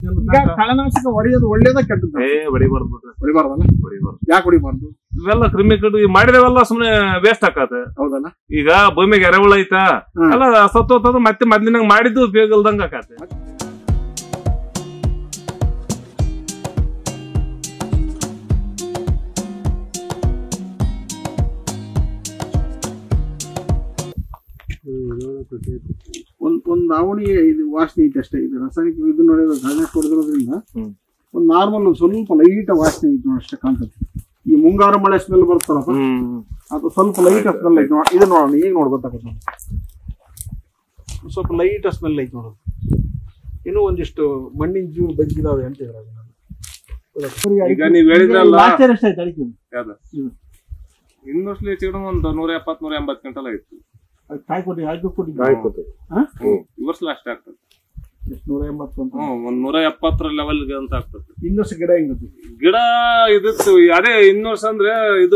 ಈಗ ಕಳೆನಾಶಕ ಹೊಡೆಯೋದು ಒಳ್ಳೇದ ಕೆಟ್ಟದ ಏ ಹೊಡಿಬಾರ್ದು ಬಿಡ್ರಿ ಹೊಡಿಬಾರ್ದಲ್ಲ ಹೊಡಿಬಾರ್ದು ಯಾಕೆ ಹೊಡಿಬಾರ್ದು ಇವೆಲ್ಲ ಕ್ರಿಮಿ ಕಡು ಮಾಡಿದವೆಲ್ಲ ಸುಮ್ನೆ ವೇಸ್ಟ್ ಆಕತ್ತೆ ಹೌದಲ್ಲ ಈಗ ಭೂಮಿಗೆ ಎರೆಹುಳ ಐತಾ ಹ್ಮ್. ಎಲ್ಲ ಸತ್ತೋತದ ಮತ್ತೆ ಮೊದ್ಲಿನಂಗ್ ಮಾಡಿದ್ದು ಉಪಯೋಗ ಇಲ್ದಂಗ ಆಕತ್ತೆ ಒಂದ್ ಒಂದ್ ಅವನಿಗೆ ಇದು ವಾಸನೆ ಐತೆ ಅಷ್ಟೇ ಇದು ರಾಸಾಯನಿಕ ಇದು ನೋಡಿದ್ರೆ ಗಾಳಿ ಹೊಡೆದಿರೋದ್ರಿಂದ ಹ್ಮ್. ಒಂದ್ ನಾರ್ಮಲ್ ಸ್ವಲ್ಪ ಲೈಟ್ ವಾಸನೆ ಐತೆ ನೋಡಿ ಅಷ್ಟೇ ಕಾಣ್ತದೆ ಈ ಮುಂಗಾರು ಮಳೆ ಸ್ಮೆಲ್ ಬರ್ತಲ್ಲಪ್ಪ ಹ್ಮ್ ಅದು ಸ್ವಲ್ಪ ಲೈಟ್ ಸ್ಮೆಲ್ ಐತೆ ನೋಡಿ ಇದು ನೋಡೋಣ ಈಗ ನೋಡಿ ಗೊತ್ತಾಗುತ್ತೆ ನಮ್ಗೆ. ಸ್ವಲ್ಪ ಲೈಟ್ ಸ್ಮೆಲ್ ಐತೆ ನೋಡೋದು ಇನ್ನೂ ಒಂದಿಷ್ಟು ಮಣ್ಣಿನ ಜೀವ ಬಗ್ಗಿದಾವೆ ಅಂತ ಹೇಳಿದ್ರೆ ಈಗ ನೀವ್ ಹೇಳಿದ್ರಲ್ಲ- ಎಷ್ಟು ಆಯ್ತು ಅಡಿಕೆ ಯಾವ್ದು? ಇದು. ಇನ್ನೊಂದ್ಸಲಿ ಹೆಚ್ಚಿಗೆ ಒಂದು ನೂರ ಎಪ್ಪತ್ ನೂರ ಎಂಬತ್ ಗಂಟಲ ಇತ್ತು ಅದು ಕಾಯಿ ಕೊಟ್ಟು ಹಾಕಿ ಕೊಟ್ಟು ಹಾ? ಹ್ಮ್ ಈ ವರ್ಷ ಅಷ್ಟೇ ಆಗ್ತದೆ ಎಷ್ಟು ನೂರ ಎಂಬತ್ತು ಅಂತ ಹ್ಮ್ ಒಂದ್ ನೂರ ಎಪ್ಪತ್ತರ ಲೆವೆಲ್ಗೆ ಅಂತ ಆಗ್ತದೆ ಇನ್ನಷ್ಟು ಗಿಡ ಹೆಂಗತ್ತೆ ಗಿಡ ಇದಿತ್ತು ಅದೇ ಇನ್ನು ವರ್ಷ ಅಂದ್ರೆ ಇದು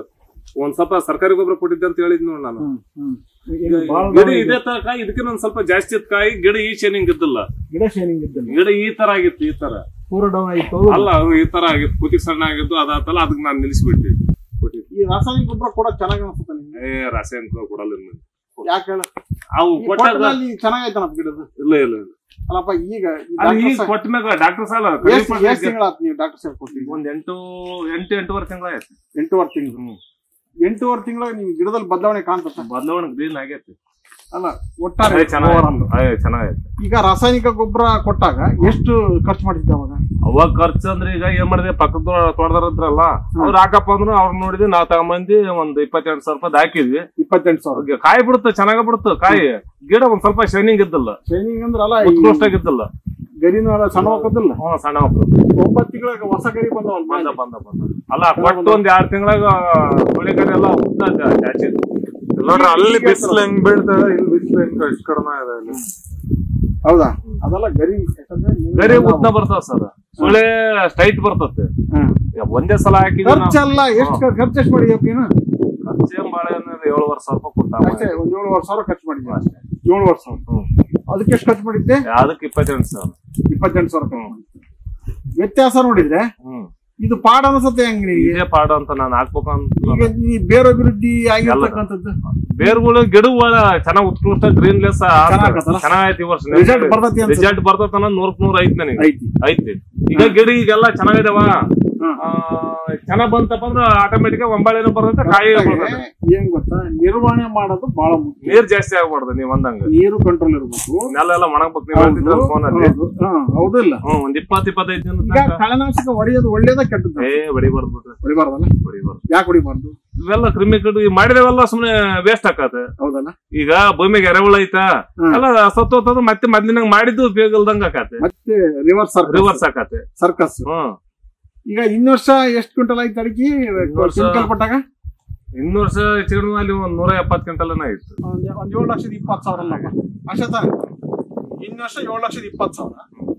ಒಂದ್ ಸ್ವಲ್ಪ ಸರ್ಕಾರಿ ಗೊಬ್ಬರ ಕೊಟ್ಟಿದ್ದೆ ಅಂತ ಹೇಳಿದ್ ನೋಡ್ ನಾನು ಹ್ಮ್ ಹ್ಮ್ ಈಗ ಭಾಳ ಗಿಡ ಇದೇ ತರ ಕಾಯಿ ಇದಕ್ಕೆ ಒಂದ್ ಸ್ವಲ್ಪ ಜಾಸ್ತಿ ಇತ್ತು ಕಾಯಿ ಗಿಡ ಈ ಶೇನಿಂಗ್ ಇದ್ದಿಲ್ಲ ಗಿಡ ಶೈನಿಂಗ್ ಇದ್ದಲ್ಲ ಗಿಡ ಈ ತರ ಆಗಿತ್ತು ಈ ತರ ಪೂರ ಡೌನ್ ಆಯ್ತು ಅಲ್ಲ ಅದು ಈ ತರ ಆಗಿತ್ತು ಕುತಿ ಸಣ್ಣ ಆಗಿತ್ತು ಅದಾತಲ್ಲ ಅದಕ್ಕೆ ನಾನು ನಿಲ್ಲಿಸ್ಬಿಟ್ಟೆ ಕೊಟ್ಟಿದ್ದೆ ಈ ರಾಸಾಯನಿಕ ಗೊಬ್ಬರ ಕೂಡ ಚೆನ್ನಾಗಿ ಅನ್ಸುತ್ತೆ ನಿಮ್ಗೆ ಏ ರಾಸಾಯನಿಕ ಕೊಡಲ್ಲ ಇನ್ನು. ಯಾಕೆ ಹೇಳ ಅವು ಈ ಕೊಟ್ಟಾಗ ಕೊಟ್ಟದಲ್ಲಿ ಚೆನ್ನಾಗೈತನಪ್ಪ ಗಿಡದ ಇಲ್ಲ ಇಲ್ಲ ಇಲ್ಲ ಅಲ್ಲಪ್ಪ ಈಗ ಅದು ಈಗ ಕೊಟ್ಟ ಮ್ಯಾಗ ಡಾಕ್ಟರ್ ಸಾಲ ಎಷ್ಟು ಎಷ್ಟು ತಿಂಗಳಾತ್ ನೀವು ಡಾಕ್ಟರ್ ಸರ್ ಕೊಟ್ಟಿದ್ದೀವಿ ಒಂದ್ ಎಂಟು ಎಂಟು ಎಂಟೂವರೆ ತಿಂಗಳ ಆಯ್ತು ಎಂಟೂವರೆ ತಿಂಗಳು ಎಂಟೂವರೆ ತಿಂಗಳ ನೀವು ಗಿಡದಲ್ಲಿ ಬದಲಾವಣೆ ಕಾಣ್ತದೆ ಬದಲಾವಣೆ ಗ್ರೀನ್ ಆಗೈತಿ ಅಲ್ಲ ಒಟ್ಟಾರೆ ಅದೇ ಚೆನ್ನಾಗಿ ಅದೇ ಚೆನ್ನಾಗೈತೆ ಈಗ ರಾಸಾಯನಿಕ ಗೊಬ್ಬರ ಕೊಟ್ಟಾಗ ಎಷ್ಟು ಖರ್ಚು ಮಾಡಿದ್ದೆ ಅವಾಗ ಅವಾಗ ಖರ್ಚು ಅಂದ್ರೆ ಈಗ ಏನ್ ಮಾಡಿದೆ ಪಕ್ಕದ ತೋಟದಾರ ಇದ್ರಲ್ಲ ಅವ್ರು ಹಾಕಪ್ಪ ಅಂದ್ರು ಅವ್ರು ನೋಡಿದ್ವಿ ನಾವ್ ತಗೊಂಬಂದಿ ಒಂದ್ ಇಪ್ಪತ್ತೆಂಟು ಸಾವಿರ ರೂಪಾಯಿ ಹಾಕಿದ್ವಿ ಇಪ್ಪತ್ತೆಂಟು ಸಾವಿರ ಅವ್ರಿಗೆ ಕಾಯಿ ಬಿಡುತ್ತೆ ಚೆನ್ನಾಗ ಬಿಡುತ್ತೆ ಕಾಯಿ ಗಿಡ ಒಂದ್ ಸ್ವಲ್ಪ ಶೈನಿಂಗ್ ಇದ್ದಿಲ್ಲ ಶೈನಿಂಗ್ ಅಂದ್ರೆ ಅಲ್ಲ ಈ ಉತ್ಕೃಷ್ಟ ಆಗಿದ್ದಿಲ್ಲ ಗರಿನೂ ಅಲ್ಲ ಸಣ್ಣ ಹಾಕೋದಿಲ್ಲ ಹ್ಮ್ ಸಣ್ಣ ಮಕ್ಳು ಒಂಬತ್ತು ತಿಂಗಳ ಹೊಸ ಗರಿ ಬಂದವಲ್ಲ ಬಂದ ಬಂದ ಬಂದ ಅಲ್ಲ ಕೊಟ್ಟು ಒಂದ್ ಎರಡ್ ತಿಂಗಳಾಗ ಹುಳಿಗರಿ ಎಲ್ಲ ಉದ್ದ ಜಾ- ಜಾಸ್ತಿ ಇತ್ತು. ನೋಡ್ರಿ ಅಲ್ಲಿ ಬಿಸಿಲು ಹೆಂಗ್ ಬೀಳ್ತದೆ ಇಲ್ಲಿ ಬಿಸಿಲು ಹೆಂಗ್ ಎಷ್ಟು ಕಡಿಮೆ ಇದೆ ಅಲ್ಲಿ ಹೌದಾ ಅದೆಲ್ಲ ಗರಿ ಯಾಕಂದ್ರೆ ನೀವು ಗರಿ ಉದ್ದ ಬರ್ತದ ಸರ್ ಸುಳೆ ಸ್ಟ್ರೈಟ್ ಬರ್ತತೆ ಹ್ಮ್. ಒಂದೇ ಸಲ ಹಾಕಿದ್ರೆ ನಾವು- ಖರ್ಚೆಲ್ಲ ಎಷ್ಟು ಖರ್ಚು ಎಷ್ಟು ಮಾಡಿದ್ಯಪ್ಪ ನೀನು ಖರ್ಚೇನ್ ಬಾಳೆ ಅಂದ್ರೆ ಏಳುವರೆ ಸಾವಿರ ರೂಪಾಯಿ ಕೊಟ್ಟ ಅಷ್ಟೇ ಒಂದ್ ಏಳುವರೆ ಸಾವಿರ ಖರ್ಚು ಮಾಡಿದ್ದೆ ಅಷ್ಟೇ ಏಳುವರೆ ಸಾವಿರ ಅದಕ್ಕೆ ಎಷ್ಟು ಖರ್ಚು ಮಾಡಿದ್ದೆ ಅದಕ್ಕೆ ಇಪ್ಪತ್ತೆಂಟು ಸಾವಿರ ಇಪ್ಪತ್ತೆಂಟು ಸಾವಿರ ಖರ್ಚು ಮಾಡಿದ್ದೆ ವ್ಯತ್ಯಾಸ ನೋಡಿದ್ರೆ ಹ್ಮ್ ಇದು ಪಾಡ ಅನ್ಸುತ್ತೆ ಹೆಂಗ್ ನಿನಗೆ ಇದೇ ಪಾಡು ಅಂತ ನಾನು ಹಾಕ್ಬೇಕು ಅಂತ ಈಗ ಈ ಬೇರೆ ಅಭಿವೃದ್ಧಿ ಆಗಿರ್ತಕ್ಕಂಥದ್ದು ಬೇರ್ಗಳು ಗಿಡಗಳ ಚೆನ್ನಾಗ್ ಉತ್ಕೃಷ್ಟ ಗ್ರೀನ್ಲೆಸ್ ಚೆನ್ನಾಗತ್ತಲ್ಲ? ಚೆನ್ನಾಗೈತಿ ಈ ವರ್ಷ Result ಬರ್ತೈತಿ ಅನ್ಸುತ್ತೆ. ರಿಸಲ್ಟ್ ಬರ್ತೈತೆ ಅನ್ನೋದು ನೂರಕ್ ನೂರ್ ಐತಿ ನನಗೆ ಐತಿ ಐತಿ ಈಗ ಗಿಡ ಈಗೆಲ್ಲ ಚೆನ್ನಾಗಿದಾವ ಹ್ಮ್. ಆ, ಚೆನ್ನಾಗ್ ಬಂತಪ್ಪ ಅಂದ್ರೆ ಆಟೋಮೆಟಿಕ್ ಒಂಬಾಳೆನೂ ಬರ್ತೈತೆ ಕಾಯಿ ಬರ್ತೈತೆ ಏನ್ ಗೊತ್ತಾ ನಿರ್ವಹಣೆ ಮಾಡೋದು ಬಹಳ ಮುಖ್ಯ ನೀರ್ ಜಾಸ್ತಿ ಆಗ್ಬಾರ್ದು ನೀವ್ ಅಂದಂಗ ನೀರು ಕಂಟ್ರೋಲ್ ಇರ್ಬೇಕು ನೆಲ ಎಲ್ಲ ಒಣಗ್ಬೇಕು ನೀವ್ ಹೇಳ್ತಿದ್ರಲ್ಲ phone ಅಲ್ಲಿ ಹೌದು. ಹಾ, ಹೌದಿಲ್ಲ ಹ್ಮ್ ಒಂದ್ ಇಪ್ಪತ್ ಇಪ್ಪತ್ತೈದು ದಿನ ಈಗ ಕಳೆನಾಶಕ ಹೊಡೆಯೋದು ಒಳ್ಳೇದ ಕೆಟ್ಟದ ಏ ಹೊಡಿಬಾರ್ದು ಬಿಡ್ರಿ ಹೊಡಿಬಾರ್ದಲ್ಲ ಹೊಡಿಬಾರ್ದು ಯಾಕೆ ಹೊಡಿಬಾರ್ದು ಇವೆಲ್ಲ ಕ್ರಿಮಿ ಕಡು ಈ ಮಾಡಿದವೆಲ್ಲ ಸುಮ್ನೆ ವೇಸ್ಟ್ ಆಕತ್ತೆ ಹೌದಲ್ಲ ಈಗ ಭೂಮಿಗೆ ಎರೆಹುಳ ಐತಾ ಹ್ಮ್. ಎಲ್ಲ ಸತ್ತೋತದ ಮತ್ತೆ ಮೊದ್ಲಿನಂಗ್ ಮಾಡಿದ್ದು ಉಪಯೋಗ ಇಲ್ದಂಗ ಆಕತ್ತೆ ಮತ್ತೆ ರಿವರ್ಸ್ ರಿವರ್ಸ್ ಆಕತ್ತೆ ಸರ್ಕಸ್ ಹ್ಮ್ ಈಗ ಇನ್ನ ವರ್ಷ ಎಷ್ಟು ಕ್ವಿಂಟಲ್ ಆಯ್ತು ಅಡಿಕೆ ವರ್ಷ- ಕೆಮಿಕಲ್ ಕೊಟ್ಟಾಗ ಇನ್ನು ವರ್ಷ ಚಿಕನ್ ಅಲ್ಲಿ ಒಂದ್ ನೂರ ಎಪ್ಪತ್ ಕ್ವಿಂಟಲ್ ಇತ್ತು ಒಂದ್ ಒಂದ್ ಏಳು ಲಕ್ಷದ ಇಪ್ಪತ್ತು ಸಾವಿರ ಅಲ್ಲ ಅಷ್ಟೇ ತಾನೆ ಇನ್ನ ವರ್ಷ ಏಳು ಲಕ್ಷದ ಇಪ್ಪತ್ತು ಸಾವಿರ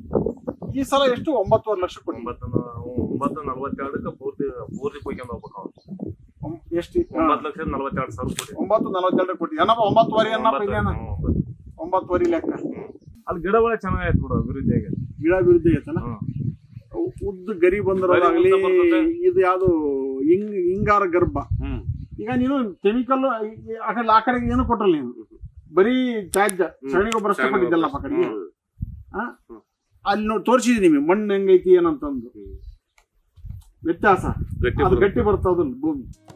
ಈ ಸಲ ಎಷ್ಟು ಒಂಬತ್ತುವರೆ ಲಕ್ಷ ಕೊಡಿ ಒಂಬತ್ತು ಒಂಬತ್ತು ನಲ್ವತ್ತೆರಡಕ್ಕೆ ಪೂರ್ತಿ ಪೂರ್ತಿ ಕೊಯ್ಕೊಂಡ್ ಹೋಗ್ಬೇಕು ಅವ್ನು. ಎಷ್ಟು ಹಾ. ಒಂಬತ್ತು ಲಕ್ಷದ ನಲ್ವತ್ತೆರಡು ಸಾವಿರ ಕೊಡಿ ಒಂಬತ್ತು ನಲವತ್ತೆರಡು ಕೊಟ್ಟಿ ಏನಪ್ಪ ಒಂಬತ್ತುವರೆ ಏನಪ್ಪ ಒಂಬತ್ತು, ಇದೇನ ಹ್ಮ್, ಒಂಬತ್ತು. ಒಂಬತ್ತುವರೆ ಲೆಕ್ಕ ಅಲ್ಲಿ ಗಿಡಗಳೇ ಚೆನ್ನಾಗೈತೆ ಬಿಡು ಅಭಿವೃದ್ಧಿಯಾಗಿ ಗಿಡ ಬಿರುದ್ಧ ಐತಲ್ಲ ಹ್ಮ್. ಉದ್ದ ಗರಿ ಬಂದಿರೋದಾಗ್ಲಿ ಗರಿ ಉದ್ದ ಬರ್ತದೆ. ಇದು ಯಾವ್ದು ಹಿಂಗ್ ಹಿಂಗಾರ ಗರ್ಭ ಹ್ಮ್ ಈಗ ನೀನು ಕೆಮಿಕಲ್ ಆ ಕಡೆ ಆ ಕಡೆಗೆ ಏನು ಕೊಟ್ಟಲ್ಲ ನೀನು ಬರೀ ತ್ಯಾಜ್ಯ ಸಗಣಿ ಗೊಬ್ಬರ ಅಷ್ಟೇ ಕೊಟ್ಟಿದ್ದಲ್ಲಪ್ಪ ಆ ಕಡೆಗೆ ಆ? ಅಲ್ಲಿ ನೋಡಿ ತೋರಿಸಿದೀನಿ ನಿಮಗೆ ಮಣ್ಣು ಹೆಂಗೈತಿ ಏನಂತಂದು ವ್ಯತ್ಯಾಸ ಗಟ್ಟಿ ಅದು ಬರುತ್ತೆ. ಗಟ್ಟಿ ಬರ್ತದಲ್ಲ ಭೂಮಿ